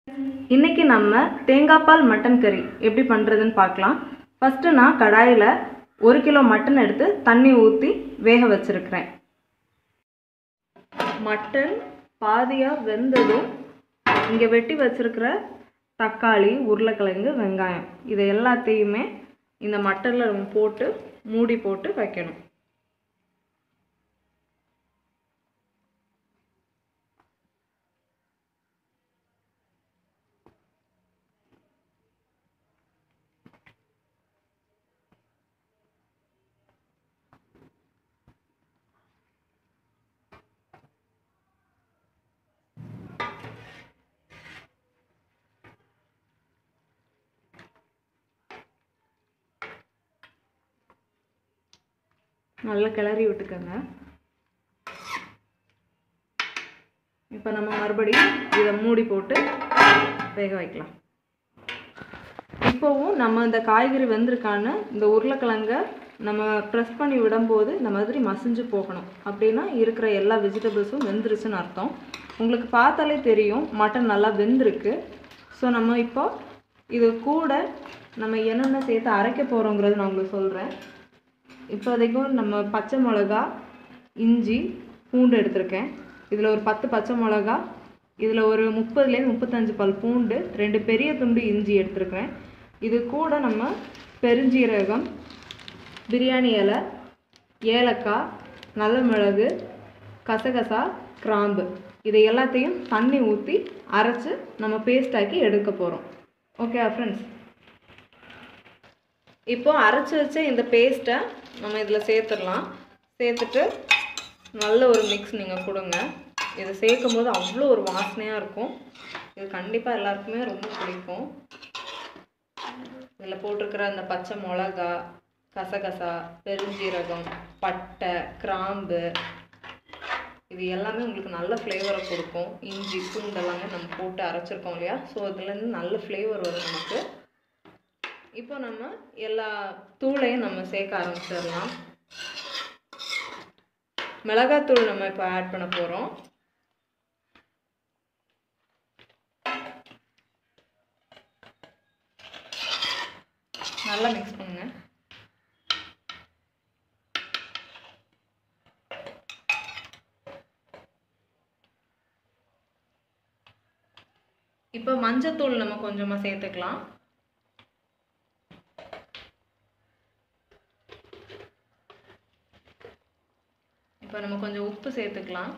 இன்னைக்கு நம்ம தேங்காய் பால் மட்டன் கறி எப்படி பண்ணுறதுன்னு பார்க்கலாம் ஃபஸ்ட்டு நான் கடாயில் ஒரு கிலோ மட்டன் எடுத்து தண்ணி ஊற்றி வேக வச்சுருக்கிறேன் மட்டன் பாதியாக வெந்ததும் இங்கே வெட்டி வச்சிருக்கிற தக்காளி உருளைக்கிழங்கு வெங்காயம் இது எல்லாத்தையுமே இந்த மட்டனில் நம்ம போட்டு மூடி போட்டு வைக்கணும் நல்லா கிளறி விட்டுக்கோங்க இப்போ நம்ம மறுபடியும் இதை மூடி போட்டு வேக வைக்கலாம் இப்போவும் நம்ம இந்த காய்கறி வெந்திருக்கான்னு இந்த உருளைக்கிழங்க நம்ம ப்ரெஸ் பண்ணி விடும்போது இந்த மாதிரி மசிஞ்சு போகணும் அப்படின்னா இருக்கிற எல்லா வெஜிடபிள்ஸும் வெந்துருச்சுன்னு அர்த்தம் உங்களுக்கு பார்த்தாலே தெரியும் மட்டன் நல்லா வெந்திருக்கு ஸோ நம்ம இப்போ இது கூட நம்ம என்னென்ன சேர்த்து அரைக்க போகிறோங்கிறது நான் உங்களுக்கு சொல்கிறேன் இப்போதைக்கும் நம்ம பச்சை மிளகா இஞ்சி பூண்டு எடுத்திருக்கேன் இதில் ஒரு பத்து பச்சை மிளகா இதில் ஒரு முப்பதுலேருந்து முப்பத்தஞ்சு பல் பூண்டு ரெண்டு பெரிய துண்டு இஞ்சி எடுத்திருக்கிறேன் இது கூட நம்ம பெருஞ்சீரகம் பிரியாணி இலை ஏலக்காய் நல்ல மிளகு கசகசா கிராம்பு இதை எல்லாத்தையும் தண்ணி ஊற்றி அரைச்சி நம்ம பேஸ்ட் ஆக்கி எடுக்க போகிறோம் ஓகே ஃப்ரெண்ட்ஸ் இப்போ அரைச்சி வச்ச இந்த பேஸ்ட்டை நம்ம இதில் சேர்த்துடலாம் சேர்த்துட்டு நல்ல ஒரு மிக்ஸ் நீங்கள் கொடுங்க இதை சேர்க்கும் போது அவ்வளோ ஒரு வாசனையாக இருக்கும் இது கண்டிப்பாக எல்லாருக்குமே ரொம்ப பிடிக்கும் இதில் போட்டிருக்கிற அந்த பச்சை மிளகா கசகசா பெருஞ்சீரகம் பட்டை கிராம்பு இது எல்லாமே உங்களுக்கு நல்ல ஃப்ளேவரை கொடுக்கும் இஞ்சி பூண்டு எல்லாமே நம்ம போட்டு அரைச்சிருக்கோம் இல்லையா ஸோ இதுலேருந்து நல்ல ஃப்ளேவர் வரும் நமக்கு இப்போ நம்ம எல்லா தூளையும் நம்ம சேர்க்க ஆரம்பிச்சிடலாம் மிளகாத்தூள் நம்ம இப்போ ஆட் பண்ண போகிறோம் நல்லா மிக்ஸ் பண்ணுங்க இப்போ மஞ்சத்தூள் நம்ம கொஞ்சமாக சேர்த்துக்கலாம் இப்போ நம்ம கொஞ்சம் உப்பு சேர்த்துக்கலாம்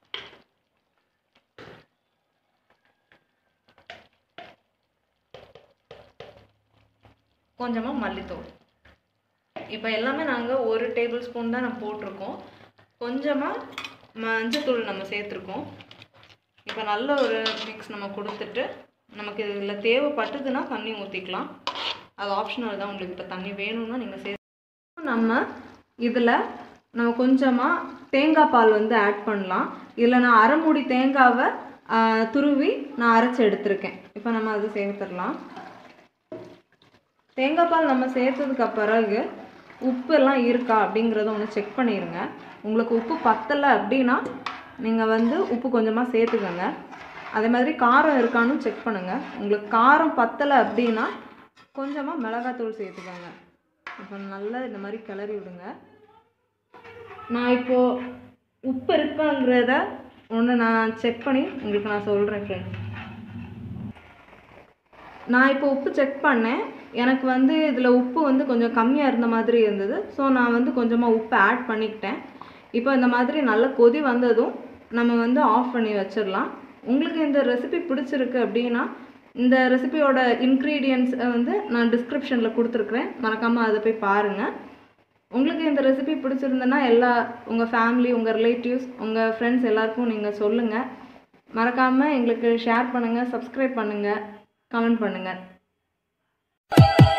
கொஞ்சமாக மல்லித்தூள் இப்போ எல்லாமே நாங்கள் ஒரு டேபிள் ஸ்பூன் தான் நம்ம போட்டிருக்கோம் கொஞ்சமாக மஞ்சத்தூள் நம்ம சேர்த்துருக்கோம் இப்போ நல்ல ஒரு மிக்ஸ் நம்ம கொடுத்துட்டு நமக்கு இதில் தேவைப்பட்டதுன்னா தண்ணி ஊற்றிக்கலாம் அது ஆப்ஷனல் தான் உங்களுக்கு இப்போ தண்ணி வேணும்னா நீங்கள் சே நம்ம இதில் நம்ம கொஞ்சமாக தேங்காய் பால் வந்து ஆட் பண்ணலாம் இதில் நான் அரை மூடி தேங்காவை துருவி நான் அரைச்சி எடுத்திருக்கேன் இப்போ நம்ம அது சேர்த்துடலாம் தேங்காய் பால் நம்ம சேர்த்ததுக்கு பிறகு உப்பு எல்லாம் இருக்கா அப்படிங்கிறத ஒன்று செக் பண்ணிடுங்க உங்களுக்கு உப்பு பத்தலை அப்படின்னா நீங்கள் வந்து உப்பு கொஞ்சமாக சேர்த்துக்கோங்க அதே மாதிரி காரம் இருக்கான்னு செக் பண்ணுங்கள் உங்களுக்கு காரம் பத்தலை அப்படின்னா கொஞ்சமாக மிளகாத்தூள் சேர்த்துக்கோங்க இப்போ நல்லா இந்த மாதிரி கிளறி விடுங்க நான் இப்போது உப்பு இருக்காங்கிறத ஒன்று நான் செக் பண்ணி உங்களுக்கு நான் சொல்கிறேன் ஃப்ரெண்ட்ஸ் நான் இப்போ உப்பு செக் பண்ணேன் எனக்கு வந்து இதில் உப்பு வந்து கொஞ்சம் கம்மியாக இருந்த மாதிரி இருந்தது ஸோ நான் வந்து கொஞ்சமாக உப்பு ஆட் பண்ணிக்கிட்டேன் இப்போ இந்த மாதிரி நல்ல கொதி வந்ததும் நம்ம வந்து ஆஃப் பண்ணி வச்சிடலாம் உங்களுக்கு இந்த ரெசிபி பிடிச்சிருக்கு அப்படின்னா இந்த ரெசிபியோட இன்க்ரீடியன்ஸ் வந்து நான் டிஸ்கிரிப்ஷனில் கொடுத்துருக்குறேன் மறக்காமல் அதை போய் பாருங்கள் உங்களுக்கு இந்த ரெசிபி பிடிச்சிருந்ததுன்னா எல்லா உங்கள் ஃபேமிலி உங்கள் ரிலேட்டிவ்ஸ் உங்கள் ஃப்ரெண்ட்ஸ் எல்லாருக்கும் நீங்கள் சொல்லுங்கள் மறக்காமல் எங்களுக்கு ஷேர் பண்ணுங்கள் சப்ஸ்கிரைப் பண்ணுங்கள் கமெண்ட் பண்ணுங்கள்